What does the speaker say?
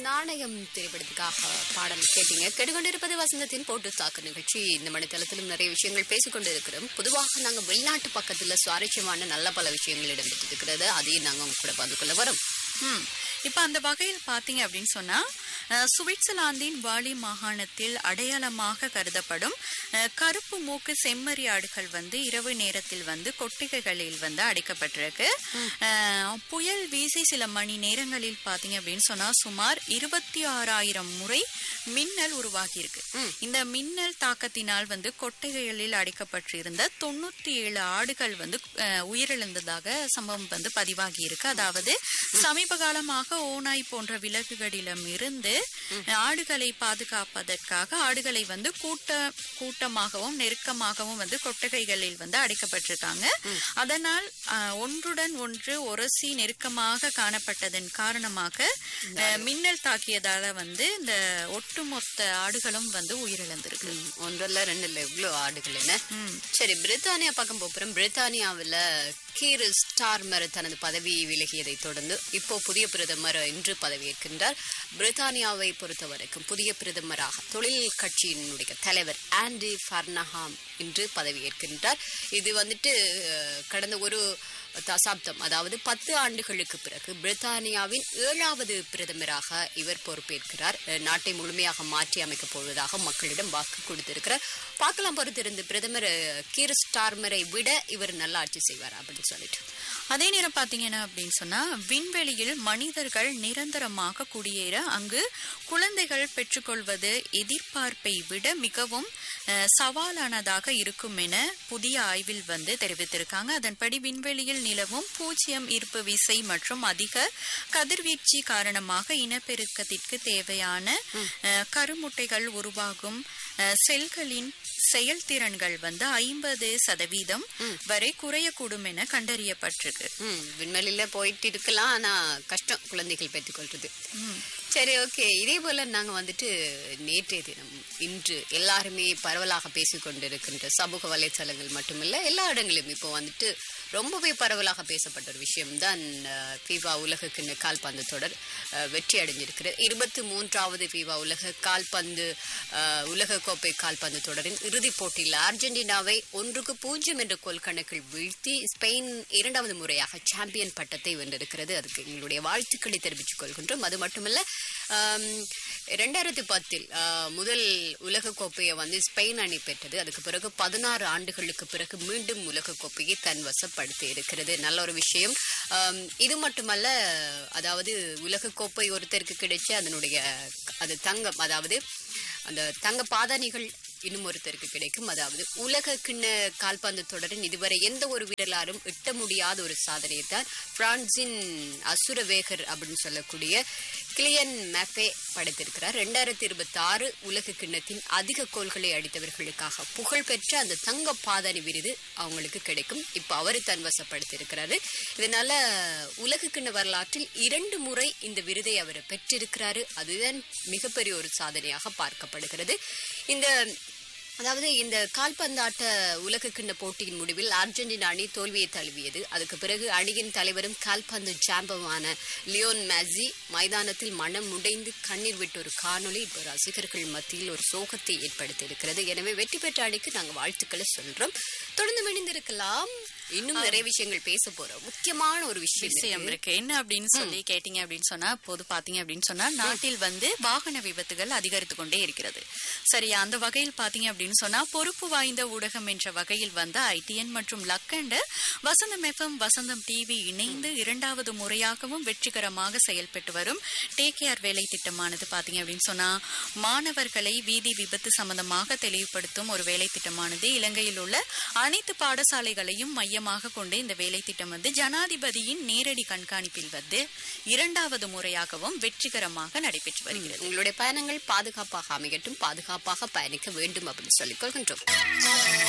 நாணயம் திரைப்படத்துக்காக பாடல் கேட்டீங்க கேட்டுக்கொண்டிருப்பது வசந்தத்தின் போட்டு தாக்கு நிகழ்ச்சி இந்த மணித்தளத்திலும் நிறைய விஷயங்கள் பேசிக்கொண்டு இருக்கிறோம் பொதுவாக நாங்கள் வெளிநாட்டு பக்கத்துல சுவாரஸ்யமான நல்ல பல விஷயங்கள் இடம்பெற்று இருக்கிறது அதையும் நாங்கள் உங்க கூட பகிர்ந்து கொள்ள வரோம் ம் இப்ப அந்த வகையில் பாத்தீங்க அப்படின்னு சொன்னா அஹ், சுவிட்சர்லாந்தின் வாலி மாகாணத்தில் அடையாளமாக கருதப்படும் அஹ், கருப்பு மூக்கு செம்மறி ஆடுகள் வந்து இரவு நேரத்தில் வந்து கொட்டிகைகளில் வந்து அடைக்கப்பட்டிருக்கு அஹ், புயல் வீசி சில மணி நேரங்களில் பாத்தீங்க அப்படின்னு சொன்னா சுமார் இருபத்தி ஆறாயிரம் முறை மின்னல் உருவாகி இருக்கு இந்த மின்னல் தாக்கத்தினால் வந்து கொட்டகைகளில் அடைக்கப்பட்டிருந்த தொண்ணூத்தி ஏழு ஆடுகள் வந்து அஹ், உயிரிழந்ததாக சம்பவம் வந்து பதிவாகி இருக்கு அதாவது சமீப காலமாக ஓநாய் போன்ற விலங்குகளிடம் இருந்து ஆடுகளை பாதுகாப்பதற்காக ஆடுகளை வந்து கூட்ட கூட்டமாகவும் நெருக்கமாகவும் வந்து கொட்டகைகளில் வந்து அடைக்கப்பட்டிருக்காங்க அதனால் அஹ், ஒன்றுடன் ஒன்று ஒரசி நெருக்கமாக காணப்பட்டதன் காரணமாக அஹ், மின்னல் தாக்கியதால வந்து இந்த ஒட்டுமொத்த ஆடுகளும் வந்து உயிரிழந்திருக்கு ம், ஒன்றல்ல ரெண்டு இல்ல இவ்வளோ ஆடுகள் என்ன ம். சரி பிரித்தானியா பக்கம் போகிறோம் பிரித்தானியாவில் கீர் ஸ்டார்மர் தனது பதவியை விலகியதை தொடர்ந்து இப்போ புதிய பிரதமர் இன்று பதவியேற்கின்றார் பிரித்தானியாவை பொறுத்த வரைக்கும் புதிய பிரதமராக தொழில் கட்சியினுடைய தலைவர் ஆண்டி ஃபர்னஹாம் இன்று பதவியேற்கின்றார் இது வந்துட்டு அஹ், கடந்த ஒரு தசாப்தம் அதாவது பத்து ஆண்டுகளுக்கு பிறகு பிரித்தானியாவின் ஏழாவது பிரதமராக இவர் பொறுப்பேற்கிறார் அஹ், நாட்டை முழுமையாக மாற்றி அமைக்கப் போவதாக மக்களிடம் வாக்கு கொடுத்திருக்கிறார் பார்க்கலாம் பொறுத்திருந்து பிரதமர் அஹ், கீர் ஸ்டார்மரை விட இவர் நல்ல ஆட்சி செய்வார் அப்படின்னு சொல்லிட்டு அதே நேரம் பாத்தீங்கன்னா அப்படின்னு சொன்னா விண்வெளியில் மனிதர்கள் நிரந்தரமாக குடியேற அங்கு குழந்தைகள் பெற்றுக்கொள்வது எதிர்பார்ப்பை விட மிகவும் அஹ், சவாலானதாக இருக்கும் என புதிய ஆய்வில் வந்து தெரிவித்திருக்காங்க அதன்படி விண்வெளியில் நிலவும் பூஜ்ஜியம் ஈர்ப்பு விசை மற்றும் அதிக கதிர்வீச்சு காரணமாக இனப்பெருக்கத்திற்கு தேவையான அஹ், கருமுட்டைகள் உருவாகும் அஹ், செல்களின் செயல்திறன்கள் வந்து ஐம்பது சதவீதம் வரை குறையக்கூடும் என கண்டறியப்பட்டிருக்கு ம் விண்வெளியில போயிட்டு இருக்கலாம் ஆனா கஷ்டம் குழந்தைகள் பெற்றுக்கொள்றது சரி ஓகே இதே போல நாங்க வந்துட்டு நேற்றைய தினம் இன்று எல்லாருமே பரவலாக பேசிக்கொண்டிருக்கின்ற சமூக வலைத்தளங்கள் மட்டுமில்ல எல்லா இடங்களிலும் இப்போ வந்துட்டு ரொம்பவே பரவலாக பேசப்பட்ட ஒரு விஷயம்தான் அஹ், ஃபீஃபா உலக கிண்ண கால்பந்து தொடர் அஹ், வெற்றி அடைஞ்சிருக்கிறது இருபத்தி மூன்றாவது ஃபீஃபா உலக கால்பந்து அஹ், உலக கோப்பை கால்பந்து தொடரின் இறுதிப் போட்டியில் அர்ஜென்டினாவை ஒன்றுக்கு பூஜ்ஜியம் என்ற கோல் கணக்கில் வீழ்த்தி ஸ்பெயின் இரண்டாவது முறையாக சாம்பியன் பட்டத்தை வென்றிருக்கிறது அதுக்கு எங்களுடைய வாழ்த்துக்களை தெரிவித்துக் கொள்கின்றோம் அது மட்டுமல்ல ஆம், ரெண்டாயிரத்தி பத்தில் ஆ, முதல் உலக கோப்பையை வந்து ஸ்பெயின் அணி பெற்றது அதுக்கு பிறகு பதினாறு ஆண்டுகளுக்கு பிறகு மீண்டும் உலக கோப்பையை தன் வசப்படுத்தி இருக்கிறது நல்ல ஒரு விஷயம் ஆம், இது மட்டுமல்ல அதாவது உலக கோப்பை ஒருத்தருக்கு கிடைச்ச அதனுடைய அது தங்கம் அதாவது அந்த தங்க பாதானிகள் இன்னும் ஒருத்தருக்கு கிடைக்கும் அதாவது உலக கிண்ண கால்பந்து தொடரின் இதுவரை எந்த ஒரு வீரலாரும் எட்ட முடியாத ஒரு சாதனையை தான் பிரான்சின் அசுரவேகர் அப்படின்னு சொல்லக்கூடிய கிளியன் மேப்பே படைத்திருக்கிறார் ரெண்டாயிரத்தி இருபத்தி ஆறு உலக கிண்ணத்தின் அதிக கோல்களை அடித்தவர்களுக்காக புகழ்பெற்ற அந்த தங்க பாதானி விருது அவங்களுக்கு கிடைக்கும் இப்போ அவர் தன்வசப்படுத்தியிருக்கிறாரு இதனால உலக கிண்ண வரலாற்றில் இரண்டு முறை இந்த விருதை அவர் பெற்றிருக்கிறாரு அதுதான் மிகப்பெரிய ஒரு சாதனையாக பார்க்கப்படுகிறது இந்த அதாவது இந்த கால்பந்தாட்ட உலக கிண்ண போட்டியின் முடிவில் அர்ஜென்டினா அணி தோல்வியை தழுவியது அதுக்கு பிறகு அணியின் தலைவரும் கால்பந்து சாம்பமான லியோன் மேசி மைதானத்தில் மனம் முடைந்து கண்ணீர் விட்ட ஒரு காணொளி இப்போ ரசிகர்கள் மத்தியில் ஒரு சோகத்தை ஏற்படுத்தி இருக்கிறது எனவே வெற்றி பெற்ற அணிக்கு நாங்கள் வாழ்த்துக்களை சொல்றோம் தொடர்ந்து இணைந்திருக்கலாம் இன்னும் நிறைய விஷயங்கள் பேச போறோம் முக்கியமான ஒரு விஷயம் விஷயம் இருக்கு. இருக்கு என்ன அப்படின்னு சொல்லி கேட்டீங்க அப்படின்னு சொன்னா போது பாத்தீங்க அப்படின்னு சொன்னா நாட்டில் வந்து வாகன விபத்துகள் அதிகரித்து கொண்டே இருக்கிறது சரியா அந்த வகையில் பாத்தீங்க அப்படின்னு சொன்னா பொறுப்பு வாய்ந்த ஊடகம் என்ற வகையில் வந்த ஐடிஎன் மற்றும் லக்கண்ட வசந்தம் எஃப்எம் வசந்தம் டிவி இணைந்து இரண்டாவது முறையாகவும் வெற்றிகரமாக செயல்பட்டு வரும் டேக் கேர் வேலை திட்டமானது பாத்தீங்க அப்படின்னு சொன்னா மாணவர்களை வீதி விபத்து சம்பந்தமாக தெளிவுபடுத்தும் ஒரு வேலை திட்டமானது இலங்கையில் உள்ள அனைத்து பாடசாலைகளையும் மையமாக கொண்டு இந்த வேலை திட்டம் வந்து ஜனாதிபதியின் நேரடி கண்காணிப்பில் வந்து இரண்டாவது முறையாகவும் வெற்றிகரமாக நடைபெற்று வருகிறது உங்களுடைய பயணங்கள் பாதுகாப்பாக அமையட்டும் பாதுகாப்பாக பயணிக்க வேண்டும் அப்படின்னு சொல்லிக் கொள்கின்றோம்